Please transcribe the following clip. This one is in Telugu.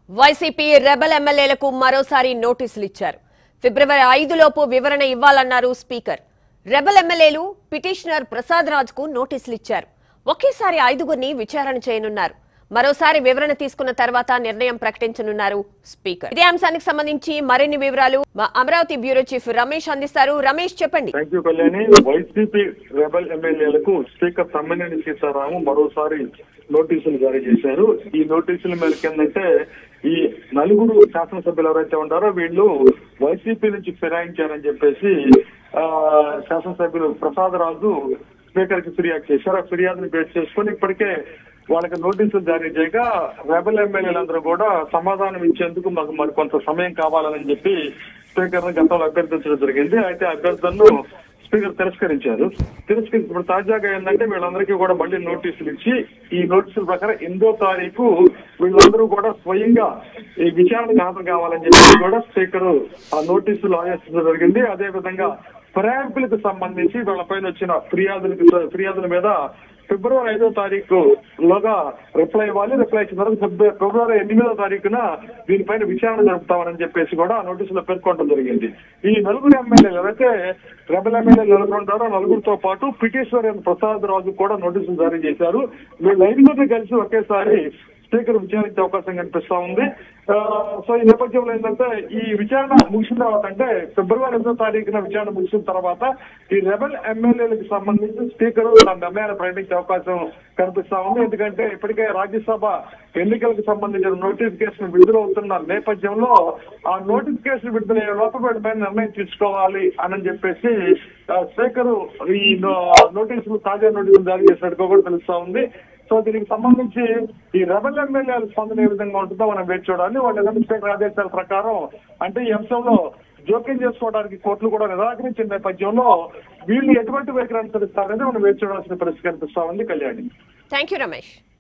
వైసీపీ రెబల్ ఎమ్మెల్యేలకు మరోసారి నోటీసులు ఇచ్చారు ఫిబ్రవరి ఐదులోపు వివరణ ఇవ్వాలన్నారు స్పీకర్ రెబల్ ఎమ్మెల్యేలు పిటిషనర్ ప్రసాద్ రాజ్ కు నోటీసులు ఇచ్చారు ఒకేసారి ఐదుగురిని విచారణ చేయనున్నారు మరోసారి వివరణ తీసుకున్న తర్వాత నిర్ణయం ప్రకటించనున్నారు స్పీకర్ ఇదే అంశానికి సంబంధించి మరిన్ని వివరాలు మా అమరావతి బ్యూరో చీఫ్ రమేష్ అందిస్తారు రమేష్ చెప్పండి thank you Kalyani YCP rebel ఎమ్మెల్యేలకు స్పీకర్ తమ్మినేని సీతారాము మరోసారి నోటీసులు జారీ చేశారు ఈ నోటీసుల మేరకు ఏంటంటే ఈ నలుగురు శాసనసభ్యులు ఎవరైతే ఉంటారో వీళ్ళు వైసీపీ నుంచి ఫిరాయించారని చెప్పేసి ఆ, శాసనసభ్యులు ప్రసాద్ రాజు స్పీకర్ కి ఫిర్యాదు చేశారు ఆ ఫిర్యాదుని బేస్ చేసుకుని ఇప్పటికే వాళ్ళకి నోటీసులు జారీ చేయగా రెబల్ ఎమ్మెల్యేలందరూ కూడా సమాధానం ఇచ్చేందుకు మాకు మరి కొంత సమయం కావాలని చెప్పి స్పీకర్ ని గతంలో అభ్యర్థించడం జరిగింది అయితే అభ్యర్థనను స్పీకర్ తిరస్కరించారు తిరస్కరించి ఇప్పుడు తాజాగా ఏంటంటే వీళ్ళందరికీ కూడా మళ్ళీ నోటీసులు ఇచ్చి ఈ నోటీసుల ప్రకారం ఎనిమిదో తారీఖు వీళ్ళందరూ కూడా స్వయంగా ఈ విచారణకు హాజరు కావాలని చెప్పి కూడా స్పీకర్ ఆ నోటీసులు ఆదేశించడం జరిగింది అదే విధంగా ఫిరాయింపులకు సంబంధించి వాళ్ళపైన వచ్చిన ఫిర్యాదులకు ఫిర్యాదుల మీద ఫిబ్రవరి ఐదో తారీఖు లోగా రిప్లై ఇవ్వాలి రిప్లై ఇచ్చిన తర్వాత ఫిబ్ర- ఫిబ్రవరి ఎనిమిదో తారీఖున దీనిపైన విచారణ జరుపుతామని చెప్పేసి కూడా ఆ నోటీసులో పేర్కొనడం జరిగింది ఈ నలుగురు ఎమ్మెల్యేలు ఎవరైతే రెబల్ ఎమ్మెల్యేలు నలుగురు ఉంటారో నలుగురితో పాటు పిటిషనర్ అయిన ప్రసాద్ రాజు కూడా నోటీసులు జారీ చేశారు వీళ్ళు ఐదుగురిని కలిసి ఒకేసారి స్పీకర్ విచారించే అవకాశం కనిపిస్తా ఉంది ఆ, సో ఈ నేపథ్యంలో ఏంటంటే ఈ విచారణ ముగిసిన తర్వాత అంటే ఫిబ్రవరి ఎనిమిదో తారీఖున విచారణ ముగిసిన తర్వాత ఈ రెబల్ ఎమ్మెల్యేలకు సంబంధించి స్పీకర్ తన నిర్ణయాన్ని ప్రకటించే అవకాశం కనిపిస్తా ఉంది ఎందుకంటే ఇప్పటికే రాజ్యసభ ఎన్నికలకు సంబంధించిన నోటిఫికేషన్ విడుదలవుతున్న నేపథ్యంలో ఆ నోటిఫికేషన్ విడుదలయ్యే లోపల వీటిపైన నిర్ణయం తీసుకోవాలి అని చెప్పేసి ఆ, స్పీకర్ ఈ నో- నోటీసులు తాజా నోటీసులు జారీ చేసినట్టుగా కూడా తెలుస్తా ఉంది సో దీనికి సంబంధించి ఈ రెబల్ ఎమ్మెల్యేల స్పందన ఏ విధంగా ఉంటుందో మనం వేచి చూడాలి వాళ్ళ ఏదైనా స్పీకర్ ఆదేశాల ప్రకారం అంటే ఈ అంశంలో జోక్యం చేసుకోవడానికి కోర్టులు కూడా నిరాకరించిన నేపథ్యంలో వీళ్ళు ఎటువంటి వైఖరి అనుసరిస్తారనేది మనం వేచి చూడాల్సిన పరిస్థితి కనిపిస్తా ఉంది కళ్యాణి థ్యాంక్ యూ రమేష్